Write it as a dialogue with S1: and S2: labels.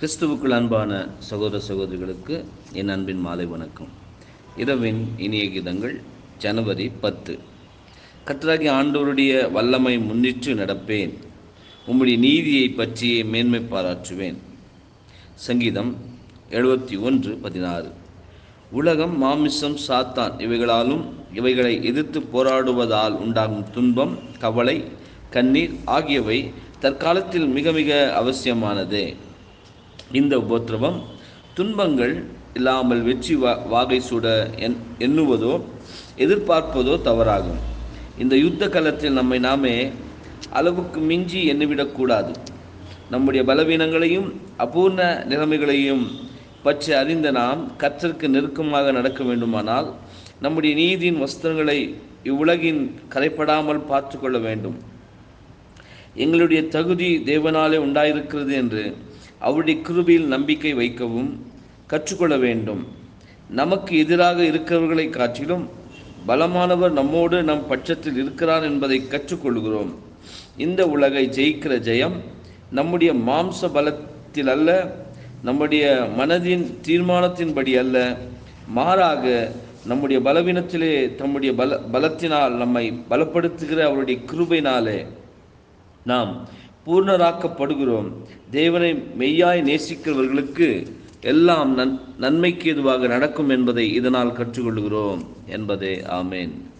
S1: கிறிஸ்துவுக்குள் அன்பான சகோதர சகோதரிகளுக்கு என் அன்பின் மாலை வணக்கம் இரவின் இனிய கீதங்கள் ஜனவரி பத்து கர்த்தராகி ஆண்டவருடைய வல்லமை முன்னிட்டு நடப்பேன் உம்முடைய நீதியை பற்றியே மேன்மை பாராட்டுவேன் சங்கீதம் எழுபத்தி ஒன்று பதினாறு உலகம் மாமிசம் சாத்தான் இவைகளாலும் இவைகளை எதிர்த்து போராடுவதால் உண்டாகும் துன்பம் கவலை கண்ணீர் ஆகியவை தற்காலத்தில் மிக மிக அவசியமானதே இந்த உபத்திரவம் துன்பங்கள் இல்லாமல் வெற்றி வா வாகை சூட என் எண்ணுவதோ எதிர்பார்ப்பதோ தவறாகும் இந்த யுத்த காலத்தில் நம்மை நாமே அளவுக்கு மிஞ்சி எண்ணிவிடக்கூடாது நம்முடைய பலவீனங்களையும் அபூர்ண நிலைமைகளையும் பற்றி அறிந்த நாம் கற்றற்கு நெருக்கமாக நடக்க வேண்டுமானால் நம்முடைய நீதியின் வஸ்திரங்களை இவ்வுலகின் கரைப்படாமல் பார்த்து கொள்ள வேண்டும் எங்களுடைய தகுதி தேவனாலே உண்டாயிருக்கிறது என்று அவருடைய கிருபையில் நம்பிக்கை வைக்கவும் கற்றுக்கொள்ள வேண்டும் நமக்கு எதிராக இருக்கிறவர்களை காட்டிலும் பலமானவர் நம்மோடு நம் பட்சத்தில் இருக்கிறார் என்பதை கற்றுக்கொள்கிறோம் இந்த உலகை ஜெயிக்கிற ஜெயம் நம்முடைய மாம்ச பலத்தில் அல்ல நம்முடைய மனதின் தீர்மானத்தின்படி அல்ல மாறாக நம்முடைய பலவீனத்திலே தம்முடைய பல பலத்தினால் நம்மை பலப்படுத்துகிற அவருடைய கிருபையினாலே நாம் பூர்ணராக்கப்படுகிறோம் தேவனை மெய்யாய் நேசிக்கிறவர்களுக்கு எல்லாம் நன் நன்மைக்கு எதுவாக நடக்கும் என்பதை இதனால் கற்றுக்கொள்கிறோம் என்பதே ஆமேன்